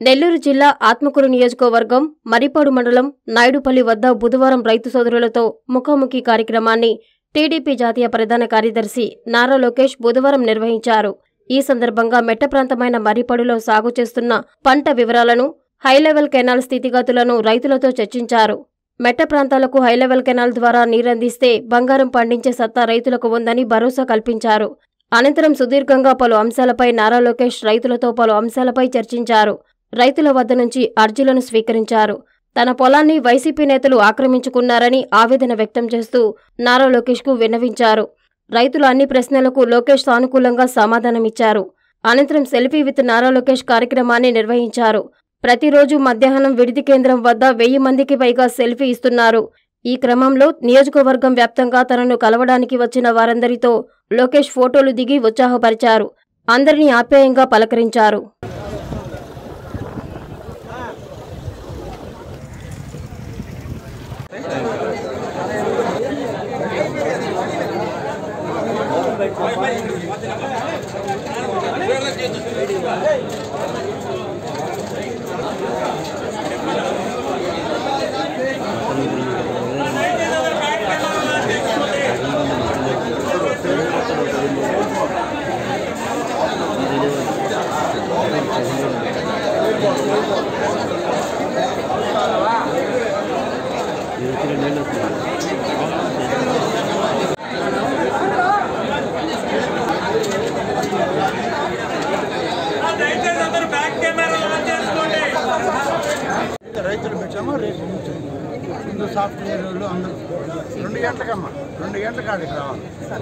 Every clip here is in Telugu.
నెల్లూరు జిల్లా ఆత్మకూరు నియోజకవర్గం మరిపాడు మండలం నాయుడుపల్లి వద్ద బుధవారం రైతు సోదరులతో ముఖాముఖి కార్యక్రమాన్ని టీడీపీ జాతీయ ప్రధాన కార్యదర్శి నారా లోకేష్ బుధవారం నిర్వహించారు ఈ సందర్భంగా మెట్ట ప్రాంతమైన మరిపాడులో సాగు చేస్తున్న పంట వివరాలను హైలెవెల్ కెనాల్ స్థితిగతులను రైతులతో చర్చించారు మెట్ట ప్రాంతాలకు హైలెవెల్ కెనాల్ ద్వారా నీరందిస్తే బంగారం పండించే సత్తా రైతులకు ఉందని భరోసా కల్పించారు అనంతరం సుదీర్ఘంగా పలు అంశాలపై నారా లోకేష్ రైతులతో పలు అంశాలపై చర్చించారు రైతుల వద్ద నుంచి అర్జీలను స్వీకరించారు తన పొలాన్ని వైసీపీ నేతలు ఆక్రమించుకున్నారని ఆవేదన వ్యక్తం చేస్తూ నారా లోకేష్కు విన్నవించారు రైతుల అన్ని ప్రశ్నలకు లోకేష్ సానుకూలంగా సమాధానమిచ్చారు అనంతరం సెల్ఫీ విత్ నారా లోకేష్ కార్యక్రమాన్ని నిర్వహించారు ప్రతిరోజు మధ్యాహ్నం విడిది కేంద్రం వద్ద వెయ్యి మందికి పైగా సెల్ఫీ ఇస్తున్నారు ఈ క్రమంలో నియోజకవర్గం వ్యాప్తంగా తనను కలవడానికి వచ్చిన వారందరితో లోకేష్ ఫోటోలు దిగి ఉత్సాహపరిచారు అందరినీ ఆప్యాయంగా పలకరించారు దయచేసి అందరూ బ్యాక్ కెమెరా ఆన్ చేసుకోండి రైతులు పెట్టామో రేపు నుంచి ముందు సాఫ్ట్వేర్ వాళ్ళు అందరూ రెండు గంటలకమ్మా రెండు గంటల కాడికి రావాలి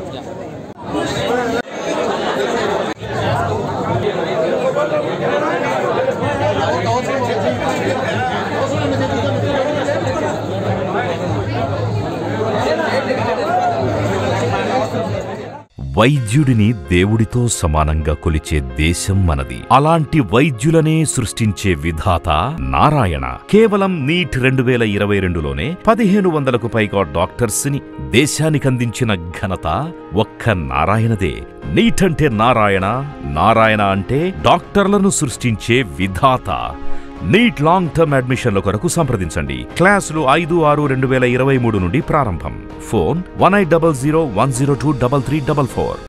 వైద్యుడిని దేవుడితో సమానంగా కొలిచే దేశం మనది అలాంటి వైద్యులనే సృష్టించే విధాత నారాయణ కేవలం నీట్ రెండు వేల ఇరవై రెండులోనే పదిహేను వందలకు పైగా డాక్టర్స్ ని దేశానికందించిన ఘనత ఒక్క నారాయణదే నీట్ అంటే నారాయణ నారాయణ అంటే డాక్టర్లను సృష్టించే విధాత నీట్ లాంగ్ టర్మ్ అడ్మిషన్ల కొరకు సంప్రదించండి క్లాసులు ఐదు ఆరు రెండు వేల ఇరవై మూడు నుండి ప్రారంభం phone one eight double zero one zero two double three double four